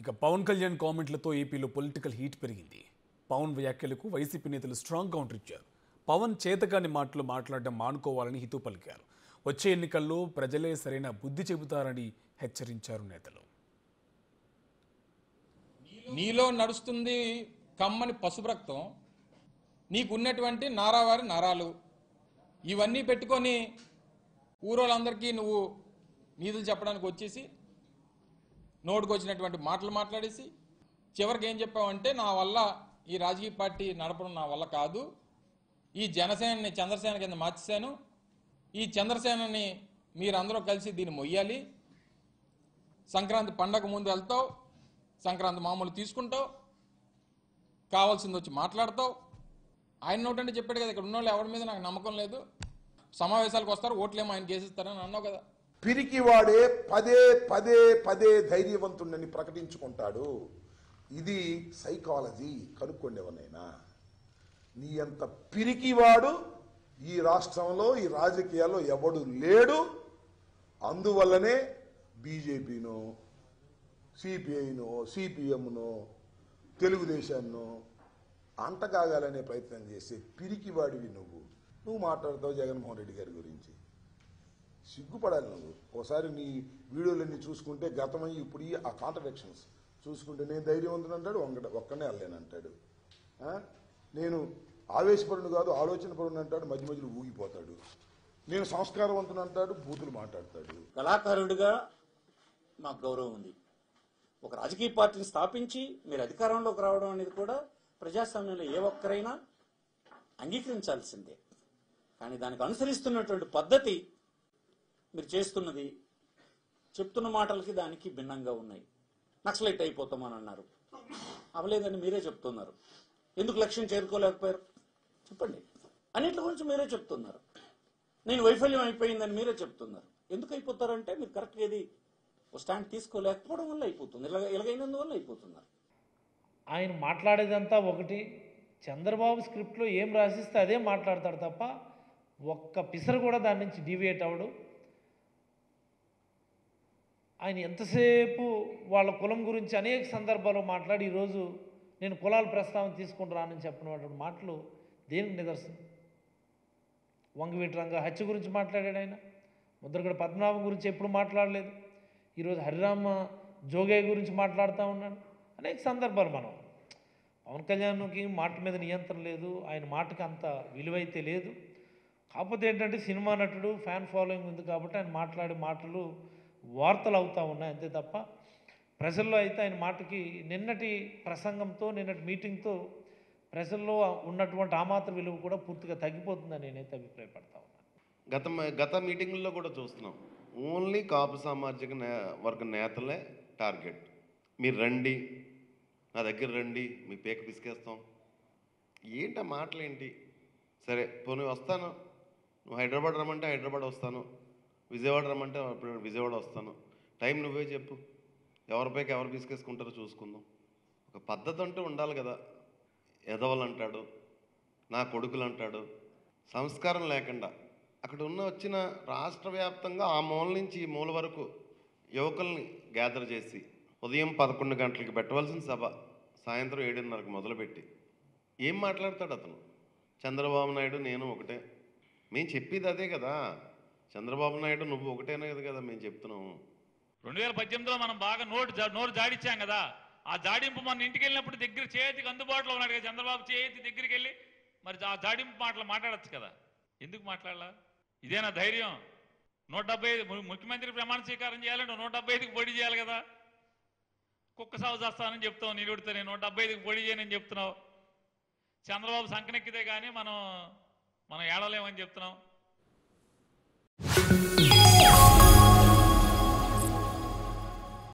ఇక పవన్ కళ్యాణ్ కామెంట్లతో ఏపీలో political heat పెరిగింది పవన్ వ్యాఖ్యలకు వైసీపీ నేతలు స్ట్రాంగ్ కౌంటర్ ఇచ్చారు పవన్ చేతకాని మాటలు మాట్లాడడం మానుకోవాలని హితవు పలికారు వచ్చే ఎన్నికల్లో ప్రజలే సరైన బుద్ధి చెబుతారని హెచ్చరించారు నేతలు నీలో నడుస్తుంది కమ్మని పసుపు రక్తం నీకున్నటువంటి నారావారి నరాలు ఇవన్నీ పెట్టుకొని ఊరోళ్ళందరికీ నువ్వు నీతులు చెప్పడానికి వచ్చేసి నోటుకు వచ్చినటువంటి మాటలు మాట్లాడేసి చివరికి ఏం చెప్పావంటే నా వల్ల ఈ రాజకీయ పార్టీ నడపడం నా వల్ల కాదు ఈ జనసేనని చంద్రసేన కింద మార్చేశాను ఈ చంద్రసేనని మీరందరూ కలిసి దీన్ని మొయ్యాలి సంక్రాంతి పండగ ముందు వెళ్తావు సంక్రాంతి మామూలు తీసుకుంటావు కావాల్సింది వచ్చి మాట్లాడతావు ఆయన నోటంటే చెప్పాడు కదా ఇక్కడ ఉన్న వాళ్ళు ఎవరి మీద నాకు నమ్మకం లేదు సమావేశాలకు వస్తారు ఓట్లేమో ఆయన కేసిస్తారని అన్నావు కదా పిరికివాడే పదే పదే పదే ధైర్యవంతుడని ప్రకటించుకుంటాడు ఇది సైకాలజీ కనుక్కోండి ఎవరినైనా నీ అంత పిరికివాడు ఈ రాష్ట్రంలో ఈ రాజకీయాల్లో ఎవడు లేడు అందువల్లనే బీజేపీను సిపిఐను సిపిఎంను తెలుగుదేశాన్ని అంటకాగాలనే ప్రయత్నం చేసే పిరికివాడివి నువ్వు నువ్వు మాట్లాడతావు జగన్మోహన్ రెడ్డి గారి గురించి సిగ్గుపడాలి నువ్వు ఒకసారి నీ వీడియోలన్నీ చూసుకుంటే గతమై ఇప్పుడు ఈ ఆ కాంట్రడిక్షన్స్ చూసుకుంటే నేను ధైర్యవంతుడు అంటాడు ఒంగట ఒక్కనే వెళ్ళలేను అంటాడు ఆ? నేను ఆవేశపరుడు కాదు ఆలోచన పరుడు అంటాడు మధ్య మధ్యలో ఊగిపోతాడు నేను సంస్కారవంతుడు అంటాడు బూతులు మాట్లాడతాడు కళాకారుడిగా మాకు గౌరవం ఉంది ఒక రాజకీయ పార్టీని స్థాపించి మీరు అధికారంలోకి రావడం అనేది కూడా ప్రజాస్వామ్యంలో ఏ ఒక్కరైనా అంగీకరించాల్సిందే కానీ దానికి అనుసరిస్తున్నటువంటి పద్ధతి మీరు చేస్తున్నది చెప్తున్న మాటలకి దానికి భిన్నంగా ఉన్నాయి నక్సలైట్ అయిపోతామని అన్నారు అవలేదని మీరే చెప్తున్నారు ఎందుకు లక్ష్యం చేరుకోలేకపోయారు చెప్పండి అన్నిటి గురించి మీరే చెప్తున్నారు నేను వైఫల్యం అయిపోయిందని మీరే చెప్తున్నారు ఎందుకు అయిపోతారంటే మీరు కరెక్ట్గా ఏది ఒక స్టాండ్ తీసుకోలేకపోవడం వల్ల అయిపోతుంది ఇలా ఇలాగైనందువల్ల అయిపోతున్నారు ఆయన మాట్లాడేదంతా ఒకటి చంద్రబాబు స్క్రిప్ట్లో ఏం రాసిస్తే అదే మాట్లాడతాడు తప్ప ఒక్క పిసరు కూడా దాని నుంచి డీవియేట్ అవ్వడు ఆయన ఎంతసేపు వాళ్ళ కులం గురించి అనేక సందర్భాల్లో మాట్లాడి ఈరోజు నేను కులాల ప్రస్తావన తీసుకుంటానని చెప్పినటువంటి మాటలు దేనికి నిదర్శనం వంగవీటి రంగ హత్య గురించి మాట్లాడాడు ఆయన ముద్రగడ పద్మనాభం గురించి ఎప్పుడు మాట్లాడలేదు ఈరోజు హరిరామ జోగయ్య గురించి మాట్లాడుతూ ఉన్నాడు అనేక సందర్భాలు మనం పవన్ కళ్యాణ్కి మాట మీద నియంత్రణ లేదు ఆయన మాటకి అంత విలువైతే లేదు కాకపోతే ఏంటంటే సినిమా నటుడు ఫ్యాన్ ఫాలోయింగ్ ఉంది కాబట్టి ఆయన మాట్లాడే మాటలు వార్తలు అవుతూ ఉన్నాయి అంతే తప్ప ప్రజల్లో అయితే ఆయన మాటకి నిన్నటి ప్రసంగంతో నిన్నటి మీటింగ్తో ప్రజల్లో ఉన్నటువంటి ఆ మాత్ర విలువ కూడా పూర్తిగా తగ్గిపోతుందని నేనైతే అభిప్రాయపడతా ఉన్నాను గత గత మీటింగుల్లో కూడా చూస్తున్నాం ఓన్లీ కాపు సామాజిక నే వర్గ నేతలే టార్గెట్ మీరు రండి నా దగ్గర రండి మీ పేక పిసికేస్తాం ఏంటి ఆ మాటలేంటి సరే పోనీ వస్తాను నువ్వు హైదరాబాద్ రమ్మంటే హైదరాబాద్ వస్తాను విజయవాడ రమ్మంటే అప్పుడు విజయవాడ వస్తాను టైం నువ్వే చెప్పు ఎవరి పైకి ఎవరు పిసికేసుకుంటారో చూసుకుందాం ఒక పద్ధతి అంటూ ఉండాలి కదా ఎదవలు అంటాడు నా కొడుకులు అంటాడు సంస్కారం లేకుండా అక్కడ ఉన్న వచ్చిన రాష్ట్ర వ్యాప్తంగా ఆ మూల నుంచి ఈ మూల వరకు యువకుల్ని గ్యాదర్ చేసి ఉదయం పదకొండు గంటలకి పెట్టవలసిన సభ సాయంత్రం ఏడున్నరకు మొదలుపెట్టి ఏం మాట్లాడతాడు అతను చంద్రబాబు నాయుడు నేను ఒకటే మేము చెప్పేది అదే కదా చంద్రబాబు నాయుడు నువ్వు ఒకటేనే కదా కదా మేము చెప్తున్నాము రెండు వేల పద్దెనిమిదిలో మనం బాగా నోటు జా- నోరు జాడిచ్చాం కదా ఆ జాడింపు మన ఇంటికి వెళ్ళినప్పుడు దగ్గర చేతికి అందుబాటులో ఉన్నాడు కదా చంద్రబాబు చేతి దగ్గరికి వెళ్ళి మరి ఆ జాడింపు మాటలు మాట్లాడచ్చు కదా ఎందుకు మాట్లాడాల ఇదేనా ధైర్యం నూట డెబ్బై ఐదు ము- ముఖ్యమంత్రి ప్రమాణ స్వీకారం చేయాలంటే నూట డెబ్బై ఐదుకి పోటీ చేయాలి కదా కుక్క సాగు చేస్తానని చెప్తావు నిలుడితే నేను నూట డెబ్బై ఐదుకి పోటీ చేయనని చెప్తున్నావు చంద్రబాబు సంకనెక్కితే కానీ మనం మనం ఏడలేమని చెప్తున్నాం